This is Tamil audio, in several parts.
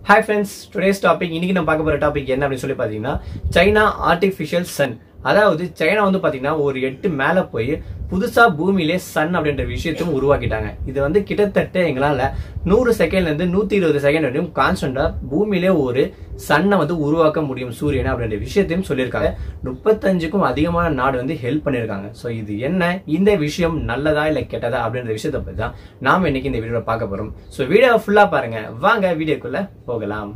ஹாய் ஃப்ரெண்ட்ஸ் டுடேஸ் டாபிக் இன்னைக்கு நம்ம பார்க்க போற டாபிக் என்ன அப்படின்னு சொல்லி பார்த்தீங்கன்னா சைனா ஆர்டிஃபிஷியல் சன் அதாவது சைனா வந்து பார்த்தீங்கன்னா ஒரு எட்டு மேலே போய் புதுசா பூமியிலே சன் அப்படின்ற விஷயத்தையும் உருவாக்கிட்டாங்க இது வந்து கிட்டத்தட்ட எங்களால நூறு செகண்ட்ல இருந்து நூத்தி இருபது செகண்ட் வரையும் கான்ஸ்டன்டா பூமியிலே ஒரு சன்னை வந்து உருவாக்க முடியும் சூரியனை அப்படின்ற விஷயத்தையும் சொல்லியிருக்காங்க முப்பத்தஞ்சுக்கும் அதிகமான நாடு வந்து ஹெல்ப் பண்ணியிருக்காங்க ஸோ இது என்ன இந்த விஷயம் நல்லதா இல்லை கெட்டதா அப்படின்ற விஷயத்தை பற்றி தான் நாம இன்னைக்கு இந்த வீடியோவில் பார்க்க போறோம் ஸோ வீடியோ ஃபுல்லா பாருங்க வாங்க வீடியோக்குள்ள போகலாம்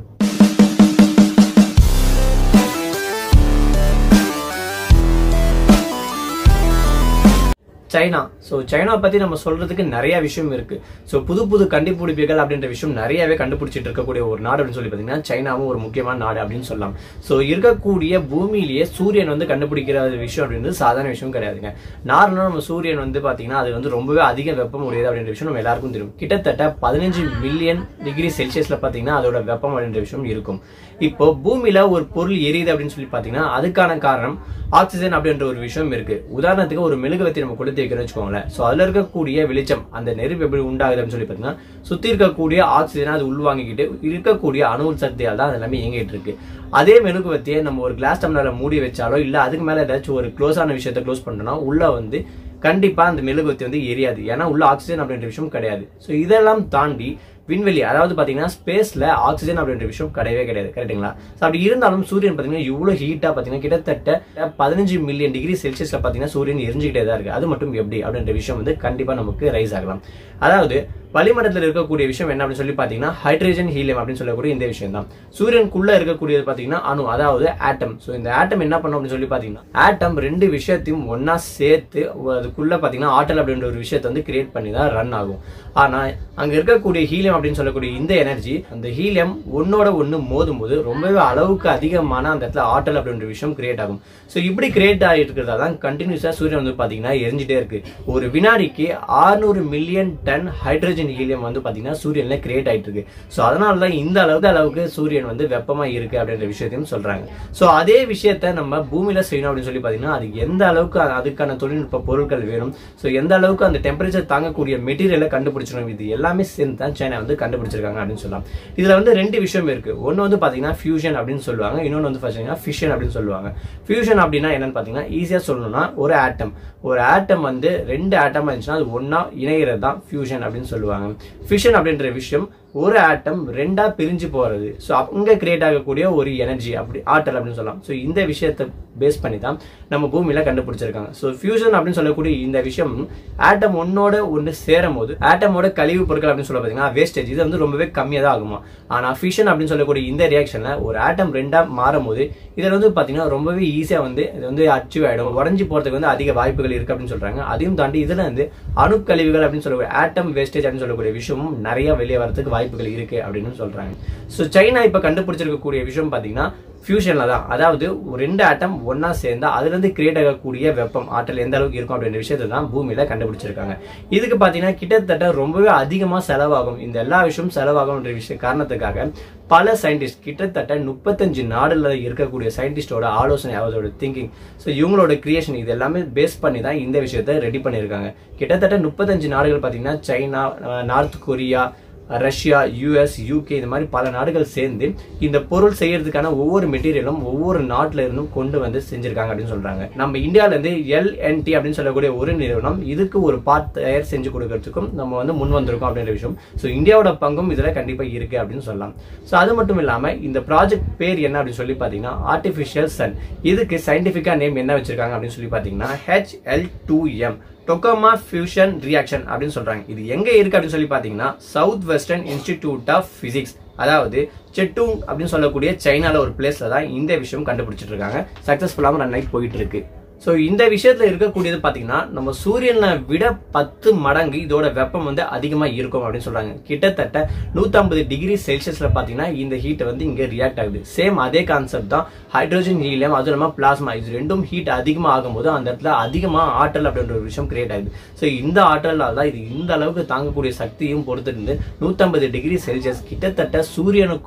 சைனா ஸோ சைனா பத்தி நம்ம சொல்றதுக்கு நிறைய விஷயம் இருக்கு ஸோ புது புது கண்டுபிடிப்புகள் அப்படின்ற விஷயம் நிறையவே கண்டுபிடிச்சிட்டு இருக்கக்கூடிய ஒரு நாடு அப்படின்னு சொல்லி பார்த்தீங்கன்னா சைனாவும் ஒரு முக்கியமான நாடு அப்படின்னு சொல்லலாம் ஸோ இருக்கக்கூடிய பூமியிலேயே சூரியன் வந்து கண்டுபிடிக்கிற விஷயம் அப்படின்றது சாதாரண விஷயம் கிடையாதுங்க நார்மலாக நம்ம சூரியன் வந்து பார்த்தீங்கன்னா அது வந்து ரொம்பவே அதிக வெப்பம் உடையது அப்படின்ற விஷயம் நம்ம எல்லாருக்கும் தெரியும் கிட்டத்தட்ட பதினஞ்சு மில்லியன் டிகிரி செல்சியஸ்ல பார்த்தீங்கன்னா அதோட வெப்பம் அப்படின்ற விஷயம் இருக்கும் இப்போ பூமியில ஒரு பொருள் எரியுது அப்படின்னு சொல்லி பார்த்தீங்கன்னா அதுக்கான காரணம் ஆக்சிஜன் அப்படின்ற ஒரு விஷயம் இருக்கு உதாரணத்துக்கு ஒரு மெழுகுவத்தி நம்ம கொடுத்து வைக்கிறோம் வச்சுக்கோங்களேன் ஸோ அதுல இருக்கக்கூடிய வெளிச்சம் அந்த நெருப்பு எப்படி உண்டாகுது அப்படின்னு சொல்லி பார்த்தீங்கன்னா சுத்தி இருக்கக்கூடிய ஆக்சிஜனை அது உள்வாங்கிக்கிட்டு இருக்கக்கூடிய அணு சக்தியால் தான் அது எல்லாமே இயங்கிட்டு இருக்கு அதே மெழுகுவத்தியை நம்ம ஒரு கிளாஸ் டம்ளர்ல மூடி வச்சாலோ இல்ல அதுக்கு மேல ஏதாச்சும் ஒரு க்ளோஸ் ஆன விஷயத்தை க்ளோஸ் பண்ணோம்னா உள்ள வந்து கண்டிப்பா அந்த மெழுகுவத்தி வந்து எரியாது ஏன்னா உள்ள ஆக்சிஜன் அப்படின்ற விஷயம் கிடையாது ஸோ இதெல்லாம் தாண்டி விண்வெளி அதாவது பாத்தீங்கன்னா ஸ்பேஸ்ல ஆக்சிஜன் அப்படின்ற விஷயம் கிடையவே கிடையாது கரெக்ட்டுங்களா ஸோ அப்படி இருந்தாலும் சூரியன் பாத்தீங்கன்னா இவ்வளவு ஹீட்டா பாத்தீங்கன்னா கிட்டத்தட்ட பதினஞ்சு மில்லியன் டிகிரி செல்சியஸ்ல பாத்தீங்கன்னா சூரியன் எரிஞ்சுக்கிட்டே தான் இருக்கு அது மட்டும் எப்படி அப்படின்ற விஷயம் வந்து கண்டிப்பா நமக்கு ரைஸ் ஆகலாம் அதாவது வளிமண்டலத்தில் இருக்கக்கூடிய விஷயம் என்ன அப்படின்னு சொல்லி பாத்தீங்கன்னா ஹைட்ரஜன் ஹீலியம் அப்படின்னு சொல்லக்கூடிய இந்த விஷயம் தான் சூரியனுக்குள்ள இருக்கக்கூடியது பாத்தீங்கன்னா அணு அதாவது ஆட்டம் ஸோ இந்த ஆட்டம் என்ன பண்ணும் அப்படின்னு சொல்லி பாத்தீங்கன்னா ஆட்டம் ரெண்டு விஷயத்தையும் ஒன்னா சேர்த்து அதுக்குள்ள பாத்தீங்கன்னா ஆற்றல் அப்படின்ற ஒரு விஷயத்தை வந்து கிரியேட் பண்ணி தான் ரன் ஆகும் ஆனா அங்க இருக்கக்கூடிய ஹீலியம் அப்படின்னு சொல்லக்கூடிய இந்த எனர்ஜி அந்த ஹீலியம் ஒன்னோட ஒன்னு மோதும் போது ரொம்பவே அளவுக்கு அதிகமான அந்த இடத்துல ஆற்றல் அப்படின்ற விஷயம் கிரியேட் ஆகும் ஸோ இப்படி கிரியேட் ஆகிட்டு இருக்கிறதா தான் கண்டினியூஸா சூரியன் வந்து பாத்தீங்கன்னா எரிஞ்சிட்டே இருக்கு ஒரு வினாடிக்கு ஆறுநூறு மில்லியன் டன் ஹைட்ரஜன் ஹீலியம் வந்து பாத்தீங்கன்னா சூரியன்ல கிரியேட் ஆயிட்டு இருக்கு ஸோ அதனால தான் இந்த அளவுக்கு அளவுக்கு சூரியன் வந்து வெப்பமா இருக்கு அப்படின்ற விஷயத்தையும் சொல்றாங்க ஸோ அதே விஷயத்த நம்ம பூமியில செய்யணும் அப்படின்னு சொல்லி பாத்தீங்கன்னா அது எந்த அளவுக்கு அதுக்கான தொழில்நுட்ப பொருட்கள் வேணும் ஸோ எந்த அளவுக்கு அந்த டெம்பரேச்சர் தாங்கக்கூடிய மெட்டீரியலை கண்டுபிடிச்சிடும் இது எல்லாமே சேர்ந்து தான் சைனா வந்து கண்டுபிடிச்சிருக்காங்க அப்படின்னு சொல்லலாம் இதுல வந்து ரெண்டு விஷயம் இருக்கு ஒன்னு வந்து பாத்தீங்கன்னா ஃபியூஷன் அப்படின்னு சொல்லுவாங்க இன்னொன்று வந்து பாத்தீங்கன்னா ஃபிஷன் அப்படின்னு சொல்லுவாங்க ஃபியூஷன் அப்படின்னா என்னன்னு பாத்தீங்கன்னா ஈஸியா சொல்லணும்னா ஒரு ஆட்டம் ஒரு ஆட்டம் வந்து ரெண்டு ஆட்டமா இருந்துச்சுன்னா அது ஒன்னா இணைகிறது தான் ஃபியூஷன் அப்படின்னு சொல்லுவாங்க ஃபிஷன் அப்படின்ற விஷயம் ஒரு ஆட்டம் ரெண்டா பிரிஞ்சு போறது ஸோ அங்க கிரியேட் ஆகக்கூடிய ஒரு எனர்ஜி அப்படி ஆற்றல் அப்படின்னு சொல்லலாம் ஸோ இந்த விஷயத்தை பேஸ் பண்ணி தான் நம்ம பூமியில கண்டுபிடிச்சிருக்காங்க ஸோ ஃபியூஷன் அப்படின்னு சொல்லக்கூடிய இந்த விஷயம் ஆட்டம் ஒன்னோட ஒன்று சேரும் போது ஆட்டமோட கழிவு பொருட்கள் அப்படின்னு சொல்ல பார்த்தீங்கன்னா வேஸ்டேஜ் இது வந்து ரொம்பவே கம்மியாக தான் ஆகுமா ஆனால் ஃபிஷன் அப்படின்னு சொல்லக்கூடிய இந்த ரியாக்ஷன்ல ஒரு ஆட்டம் ரெண்டா மாறும் போது இதில் வந்து பார்த்தீங்கன்னா ரொம்பவே ஈஸியாக வந்து இது வந்து அச்சீவ் ஆயிடும் உடஞ்சி போறதுக்கு வந்து அதிக வாய்ப்புகள் இருக்கு அப்படின்னு சொல்றாங்க அதையும் தாண்டி இதுல வந்து அணுக்கழிவுகள் அப்படின்னு சொல்லக்கூடிய ஆட்டம் வேஸ்டேஜ் அப்படின்னு சொல்லக்கூடிய விஷயமும் நிறைய வெளியே வரதுக்கு வாய்ப்புகள் இருக்கு அப்படின்னு சொல்றாங்க ஸோ சைனா இப்ப கண்டுபிடிச்சிருக்கக்கூடிய விஷயம் பாத்தீங்கன்னா ஃபியூஷன்ல தான் அதாவது ரெண்டு ஆட்டம் ஒன்னா சேர்ந்தா அதுல இருந்து கிரியேட் ஆகக்கூடிய வெப்பம் ஆற்றல் எந்த அளவுக்கு இருக்கும் அப்படின்ற விஷயத்தை தான் பூமியில கண்டுபிடிச்சிருக்காங்க இதுக்கு பாத்தீங்கன்னா கிட்டத்தட்ட ரொம்பவே அதிகமா செலவாகும் இந்த எல்லா விஷயமும் செலவாகும் விஷய காரணத்துக்காக பல சயின்டிஸ்ட் கிட்டத்தட்ட முப்பத்தஞ்சு நாடுல இருக்கக்கூடிய சயின்டிஸ்டோட ஆலோசனை அவரோட திங்கிங் ஸோ இவங்களோட கிரியேஷன் இது எல்லாமே பேஸ் பண்ணி தான் இந்த விஷயத்த ரெடி பண்ணியிருக்காங்க கிட்டத்தட்ட முப்பத்தஞ்சு நாடுகள் பார்த்தீங்கன்னா China North Korea Russia US UK இந்த மாதிரி பல நாடுகள் சேர்ந்து இந்த பொருள் செய்யறதுக்கான ஒவ்வொரு மெட்டீரியலும் ஒவ்வொரு நாட்டில இருந்தும் கொண்டு வந்து செஞ்சிருக்காங்க அப்படின்னு சொல்றாங்க நம்ம இந்தியால இருந்து எல்என்டி அப்படின்னு சொல்லக்கூடிய ஒரு நிறுவனம் இதுக்கு ஒரு பார்ட் தயார் செஞ்சு கொடுக்கறதுக்கும் நம்ம வந்து முன் வந்திருக்கோம் அப்படின்ற விஷயம் ஸோ இந்தியாவோட பங்கும் இதுல கண்டிப்பா இருக்கு அப்படின்னு சொல்லலாம் ஸோ அது மட்டும் இல்லாம இந்த ப்ராஜெக்ட் பேர் என்ன அப்படின்னு சொல்லி பாத்தீங்கன்னா ஆர்டிபிஷியல் சன் இதுக்கு சயின்டிபிக்கா நேம் என்ன வச்சிருக்காங்க அப்படின்னு சொல்லி பாத்தீங்கன்னா HL two M tokamak fusion reaction அப்படின்னு சொல்றாங்க இது எங்க இருக்கு அப்படின்னு சொல்லி பாத்தீங்கன்னா South Western Institute of Physics அதாவது செட்டூங் அப்படின்னு சொல்லக்கூடிய சைனால ஒரு பிளேஸ்ல தான் இந்த விஷயம் கண்டுபிடிச்சிட்டு இருக்காங்க சக்சஸ்ஃபுல்லாக ரன் ஆகி போயிட்டு இருக்கு ஸோ இந்த விஷயத்துல இருக்கக்கூடியது பாத்தீங்கன்னா நம்ம சூரியனை விட பத்து மடங்கு இதோட வெப்பம் வந்து அதிகமா இருக்கும் அப்படின்னு சொல்றாங்க கிட்டத்தட்ட நூத்தம்பது டிகிரி செல்சியஸ்ல பாத்தீங்கன்னா இந்த ஹீட் வந்து இங்க ரியாக்ட் ஆகுது சேம் அதே கான்செப்ட் தான் ஹைட்ரோஜன் ஹீலியம் அதுவும் இல்லாம பிளாஸ்மா இது ரெண்டும் ஹீட் அதிகமா ஆகும்போது அந்த இடத்துல அதிகமா ஆற்றல் அப்படின்ற ஒரு விஷயம் கிரியேட் ஆகுது ஸோ இந்த ஆற்றலால் தான் இது இந்த அளவுக்கு தாங்கக்கூடிய சக்தியும் பொறுத்து இருந்து நூத்தம்பது டிகிரி செல்சியஸ் கிட்டத்தட்ட சூரியனுக்கும்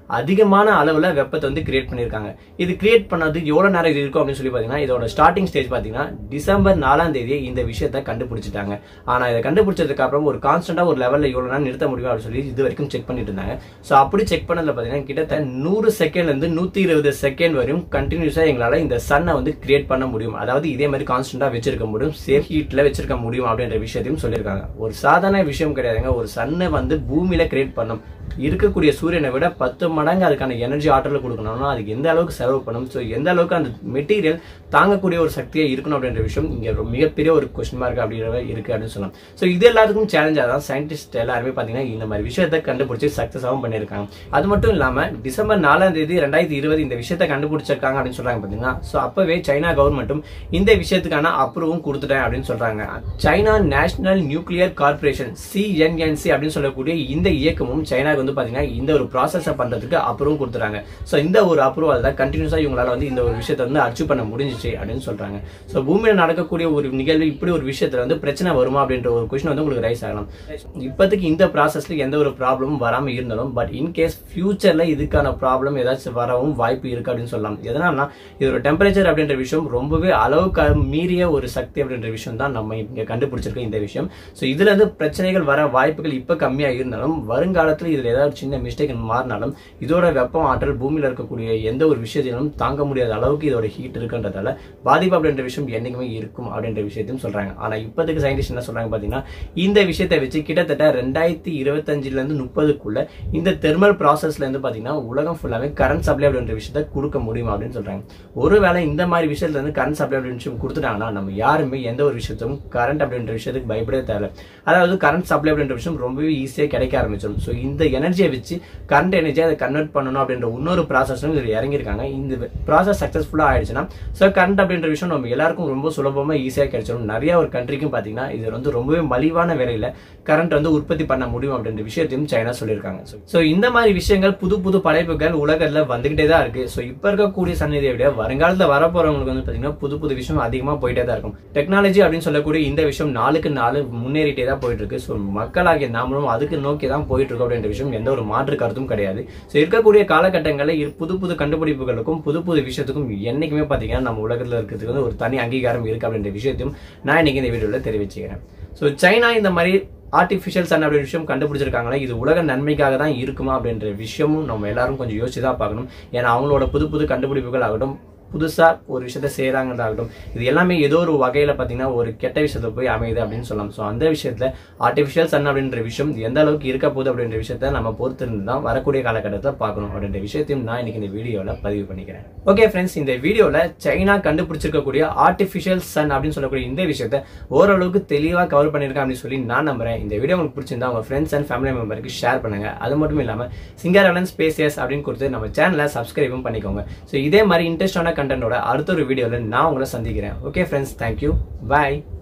அதிகமான அளவுல வெப்பத்தை வந்து கிரியேட் பண்ணியிருக்காங்க இது கிரியேட் பண்ணது எவ்வளவு நேரம் இது இருக்கும் அப்படின்னு சொல்லி பாத்தீங்கன்னா இதோட ஸ்டார்டிங் ஸ்டேஜ் பாத்தீங்கன்னா டிசம்பர் நாலாம் தேதியே இந்த விஷயத்தை கண்டுபிடிச்சிட்டாங்க ஆனா இதை கண்டுபிடிச்சதுக்கு அப்புறம் ஒரு கான்ஸ்டன்டா ஒரு லெவல்ல இவ்வளவு நேரம் நிறுத்த முடியும் அப்படின்னு சொல்லி இது வரைக்கும் செக் பண்ணிட்டு இருந்தாங்க சோ அப்படி செக் பண்ணதுல பாத்தீங்கன்னா கிட்டத்தட்ட நூறு செகண்ட்ல இருந்து நூத்தி இருபது செகண்ட் வரையும் கண்டினியூஸா எங்களால இந்த சன்னை வந்து கிரியேட் பண்ண முடியும் அதாவது இதே மாதிரி கான்ஸ்டன்டா வச்சிருக்க முடியும் சேஃப் ஹீட்ல வச்சிருக்க முடியும் அப்படின்ற விஷயத்தையும் சொல்லியிருக்காங்க ஒரு சாதாரண விஷயம் கிடையாதுங்க ஒரு சன்னை வந்து பூமியில கிரியேட் பண்ணும் இருக்கக்கூடிய சூரியனை விட பத்து மடங்கு அதுக்கான எனர்ஜி ஆற்றல் கொடுக்கணும்னா அதுக்கு எந்த அளவுக்கு செலவு பண்ணும் ஸோ எந்த அளவுக்கு அந்த மெட்டீரியல் தாங்கக்கூடிய ஒரு சக்தியை இருக்கணும் அப்படின்ற விஷயம் இங்க ஒரு மிகப்பெரிய ஒரு கொஸ்டின் மார்க் அப்படின்ற இருக்கு அப்படின்னு சொல்லலாம் ஸோ இது எல்லாத்துக்கும் சேலஞ்சாக தான் சயின்டிஸ்ட் எல்லாருமே பார்த்தீங்கன்னா இந்த மாதிரி விஷயத்தை கண்டுபிடிச்சி சக்ஸஸாகவும் பண்ணியிருக்காங்க அது மட்டும் இல்லாம டிசம்பர் நாலாம் தேதி ரெண்டாயிரத்தி இருபது இந்த விஷயத்தை கண்டுபிடிச்சிருக்காங்க அப்படின்னு சொல்றாங்க பார்த்தீங்கன்னா ஸோ அப்பவே சைனா கவர்மெண்ட்டும் இந்த விஷயத்துக்கான அப்ரூவும் கொடுத்துட்டேன் அப்படின்னு சொல்றாங்க China National Nuclear Corporation CNNC அப்படின்னு சொல்லக்கூடிய இந்த இயக்கமும் சைனாக்கு வந்து பாத்தீங்கன்னா இந்த ஒரு ப்ராசஸை பண்றதுக்கு அப்ரூவ் கொடுத்துறாங்க ஸோ இந்த ஒரு அப்ரூவல் தான் கண்டினியூஸா இவங்களால வந்து இந்த ஒரு விஷயத்தை வந்து அச்சீவ் பண்ண முடிஞ்சிச்சு அப்படின்னு சொல்றாங்க ஸோ பூமியில நடக்கக்கூடிய ஒரு நிகழ்வு இப்படி ஒரு விஷயத்துல வந்து பிரச்சனை வருமா அப்படின்ற ஒரு கொஸ்டின் வந்து உங்களுக்கு ரைஸ் ஆகலாம் இப்போதைக்கு இந்த ப்ராசஸ்ல எந்த ஒரு ப்ராப்ளமும் வராம இருந்தாலும் பட் இன்கேஸ் ஃபியூச்சர்ல இதுக்கான ப்ராப்ளம் ஏதாச்சும் வரவும் வாய்ப்பு இருக்கு அப்படின்னு சொல்லலாம் எதனால்னா இதோட டெம்பரேச்சர் அப்படின்ற விஷயம் ரொம்பவே அளவுக்கு மீறிய ஒரு சக்தி அப்படின்ற விஷயம் தான் நம்ம இங்க கண்டுபிடிச்சிருக்கோம் இந்த விஷயம் ஸோ இதுல இருந்து பிரச்சனைகள் வர வாய்ப்புகள் இப்ப கம்மியா இருந்தாலும் வருங்காலத்துல இதுல ஏதாவது சின்ன மிஸ்டேக் மாறினாலும் இதோட வெப்பம் ஆற்றல் பூமியில இருக்கக்கூடிய எந்த ஒரு விஷயத்திலும் தாங்க முடியாத அளவுக்கு இதோட ஹீட் இருக்குன்றதால பாதிப்பு அப்படின்ற விஷயம் என்னைக்குமே இருக்கும் அப்படின்ற விஷயத்தையும் சொல்றாங்க ஆனா இப்போதைக்கு சயின்டிஸ்ட் என்ன சொல்றாங்க பாத்தீங்கன்னா இந்த விஷயத்தை வச்சு கிட்டத்தட்ட ரெண்டாயிரத்தி இருபத்தஞ்சுல இருந்து முப்பதுக்குள்ள இந்த தெர்மல் ப்ராசஸ்ல இருந்து பாத்தீங்கன்னா உலகம் ஃபுல்லாவே கரண்ட் சப்ளை அப்படின்ற விஷயத்த கொடுக்க முடியும் அப்படின்னு சொல்றாங்க ஒருவேளை இந்த மாதிரி விஷயத்துல இருந்து கரண்ட் சப்ளை அப்படின்ற விஷயம் கொடுத்துட்டாங்கன்னா நம்ம யாருமே எந்த ஒரு விஷயத்தும் கரண்ட் அப்படின்ற விஷயத்துக்கு பயப்படவே தேவை அதாவது கரண்ட் சப்ளை அப்படின்ற விஷயம் ரொம்பவே ஈஸியா கிடைக்க ஆரம்பிச்சிடும் ஸோ இந்த எனர்ஜியை வச்சு கரண்ட் எனர்ஜியை அதை கன்வெர்ட் பண்ணணும் அப்படின்ற இன்னொரு ப்ராசஸும் இதில் இறங்கியிருக்காங்க இந்த ப்ராசஸ் சக்ஸஸ்ஃபுல்லாக ஆயிடுச்சுன்னா ஸோ கரண்ட் அப்படின்ற விஷயம் நம்ம எல்லாருக்கும் ரொம்ப சுலபமாக ஈஸியாக கிடைச்சிடும் நிறைய ஒரு கண்ட்ரிக்கும் பார்த்தீங்கன்னா இது வந்து ரொம்பவே மலிவான விலையில கரண்ட் வந்து உற்பத்தி பண்ண முடியும் அப்படின்ற விஷயத்தையும் சைனா சொல்லியிருக்காங்க ஸோ இந்த மாதிரி விஷயங்கள் புது புது படைப்புகள் உலகத்தில் வந்துகிட்டே தான் இருக்கு ஸோ இப்போ இருக்கக்கூடிய சந்நிதியை விட வருங்காலத்தில் வரப்போறவங்களுக்கு வந்து பார்த்தீங்கன்னா புது புது விஷயம் அதிகமாக போயிட்டே தான் இருக்கும் டெக்னாலஜி அப்படின்னு சொல்லக்கூடிய இந்த விஷயம் நாளுக்கு நாள் முன்னேறிட்டே தான் போயிட்டு இருக்கு ஸோ மக்களாகிய நாமளும் அதுக்கு நோக்கி தான் போயிட்டு இருக்கோம் அப்படின்ற விஷயம் எந்த ஒரு மாற்று கருத்தும் கிடையாது ஸோ இருக்கக்கூடிய காலகட்டங்களில் இரு- புது புது கண்டுபிடிப்புகளுக்கும் புது புது விஷயத்துக்கும் என்னைக்குமே பார்த்தீங்கன்னா நம்ம உலகத்தில் இருக்கிறதுக்கு வந்து ஒரு தனி அங்கீகாரம் இருக்கு அப்படின்ற விஷயத்தையும் நான் இன்னைக்கு இந்த வீடியோவில் தெரிவிச்சுக்கிறேன் ஸோ சைனா இந்த மாதிரி ஆர்டிஃபிஷியல் சன் அப்படின்ற விஷயம் கண்டுபிடிச்சிருக்காங்களா இது உலக நன்மைக்காக தான் இருக்குமா அப்படின்ற விஷயமும் நம்ம எல்லாரும் கொஞ்சம் யோசிச்சு தான் பார்க்கணும் ஏன்னா அவங்களோட புது புது கண்டுபிடிப்புகள் ஆகட்டும் புதுசா ஒரு விஷயத்த செய்யறாங்கன்றதாகட்டும் இது எல்லாமே ஏதோ ஒரு வகையில பாத்தீங்கன்னா ஒரு கெட்ட விஷயத்த போய் அமையுது அப்படின்னு சொல்லலாம் ஸோ அந்த விஷயத்துல ஆர்டிஃபிஷியல் சன் அப்படின்ற விஷயம் எந்த அளவுக்கு இருக்க போகுது அப்படின்ற விஷயத்த நம்ம பொறுத்து இருந்து தான் வரக்கூடிய காலகட்டத்தில் பார்க்கணும் அப்படின்ற விஷயத்தையும் நான் இன்னைக்கு இந்த வீடியோல பதிவு பண்ணிக்கிறேன் ஓகே ஃப்ரெண்ட்ஸ் இந்த வீடியோல சைனா கண்டுபிடிச்சிருக்கக்கூடிய ஆர்டிஃபிஷியல் சன் அப்படின்னு சொல்லக்கூடிய இந்த விஷயத்த ஓரளவுக்கு தெளிவா கவர் பண்ணியிருக்கேன் அப்படின்னு சொல்லி நான் நம்புறேன் இந்த வீடியோ உங்களுக்கு பிடிச்சிருந்தா உங்க ஃப்ரெண்ட்ஸ் அண்ட் ஃபேமிலி மெம்பருக்கு ஷேர் பண்ணுங்க அது மட்டும் இல்லாம சிங்கர் அலன் ஸ்பேசியஸ் அப்படின்னு கொடுத்து நம்ம சேனலை சப்ஸ்கிரைபும் பண்ணிக்கோங்க ஸோ இதே மாதிரி இன்ட்ரெஸ்டான கண்டென்ட்டோட அடுத்த ஒரு வீடியோவில் நான் உங்களை சந்திக்கிறேன் ஓகே ஃப்ரெண்ட்ஸ் தேங்க்யூ பாய்